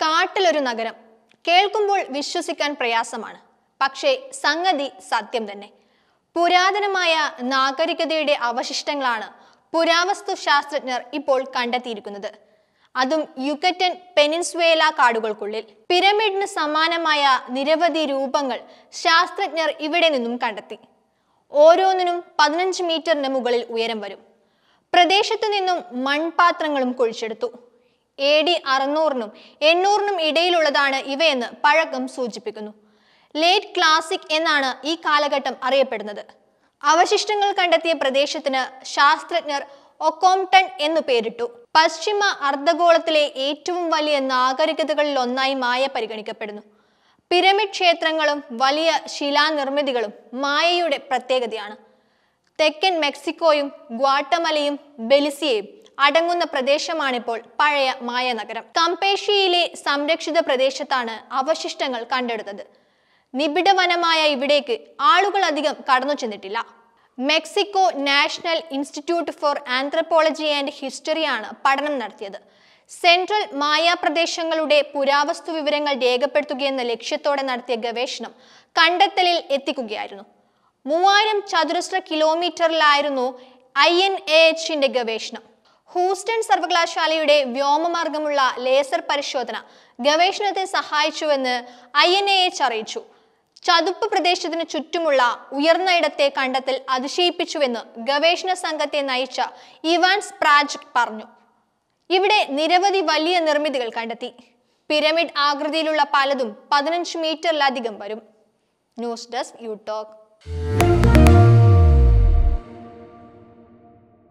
കാട്ടിലൊരു നഗരം കേൾക്കുമ്പോൾ വിശ്വസിക്കാൻ പ്രയാസമാണ് പക്ഷേ സംഗതി സത്യം തന്നെ പുരാതനമായ നാഗരികതയുടെ അവശിഷ്ടങ്ങളാണ് പുരാവസ്തു ശാസ്ത്രജ്ഞർ ഇപ്പോൾ കണ്ടെത്തിയിരിക്കുന്നത് അതും യുക്കറ്റൻ പെനിൻസ്വേല കാടുകൾക്കുള്ളിൽ പിരമിഡിന് സമാനമായ നിരവധി രൂപങ്ങൾ ശാസ്ത്രജ്ഞർ ഇവിടെ നിന്നും കണ്ടെത്തി ഓരോന്നിനും പതിനഞ്ച് മീറ്ററിന് മുകളിൽ ഉയരം വരും പ്രദേശത്തു നിന്നും മൺപാത്രങ്ങളും കുഴിച്ചെടുത്തു എ ഡി അറുന്നൂറിനും എണ്ണൂറിനും ഇടയിലുള്ളതാണ് ഇവയെന്ന് പഴക്കം സൂചിപ്പിക്കുന്നു ലേറ്റ് ക്ലാസിക് എന്നാണ് ഈ കാലഘട്ടം അറിയപ്പെടുന്നത് അവശിഷ്ടങ്ങൾ കണ്ടെത്തിയ പ്രദേശത്തിന് ശാസ്ത്രജ്ഞർ ഒക്കോംടൺ എന്നു പേരിട്ടു പശ്ചിമ അർദ്ധഗോളത്തിലെ ഏറ്റവും വലിയ നാഗരികതകളിൽ ഒന്നായി മായ പരിഗണിക്കപ്പെടുന്നു പിരമിഡ് ക്ഷേത്രങ്ങളും വലിയ ശിലാനിർമ്മിതികളും മായയുടെ പ്രത്യേകതയാണ് തെക്കൻ മെക്സിക്കോയും ഗ്വാട്ടമലയും ബെലിസിയയും അടങ്ങുന്ന പ്രദേശമാണിപ്പോൾ പഴയ മായ നഗരം കമ്പേഷ്യയിലെ സംരക്ഷിത പ്രദേശത്താണ് അവശിഷ്ടങ്ങൾ കണ്ടെടുത്തത് നിബിഡവനമായ ഇവിടേക്ക് ആളുകൾ അധികം കടന്നു ചെന്നിട്ടില്ല Mexico national institute for anthropology and ഹിസ്റ്ററിയാണ് പഠനം നടത്തിയത് സെൻട്രൽ മായ പ്രദേശങ്ങളുടെ പുരാവസ്തു വിവരങ്ങൾ രേഖപ്പെടുത്തുകയെന്ന ലക്ഷ്യത്തോടെ നടത്തിയ ഗവേഷണം കണ്ടെത്തലിൽ എത്തിക്കുകയായിരുന്നു മൂവായിരം ചതുരശ്ര കിലോമീറ്ററിലായിരുന്നു ഐ എൻ എ എച്ചിന്റെ ഗവേഷണം ഹൂസ്റ്റൺ സർവകലാശാലയുടെ വ്യോമമാർഗമുള്ള ലേസർ പരിശോധന ഗവേഷണത്തെ സഹായിച്ചുവെന്ന് ഐ എൻ എ എച്ച് അറിയിച്ചു ചതുപ്പ് പ്രദേശത്തിന് ചുറ്റുമുള്ള ഉയർന്ന ഇടത്തെ കണ്ടെത്തൽ അതിശയിപ്പിച്ചുവെന്ന് ഗവേഷണ സംഘത്തെ നയിച്ച ഇവാൻസ് പ്രാജക് പറഞ്ഞു ഇവിടെ നിരവധി വലിയ നിർമ്മിതികൾ കണ്ടെത്തി പിരമിഡ് ആകൃതിയിലുള്ള പലതും പതിനഞ്ച് മീറ്ററിലധികം വരും ന്യൂസ് ഡെസ്ക് യു ടോക്ക്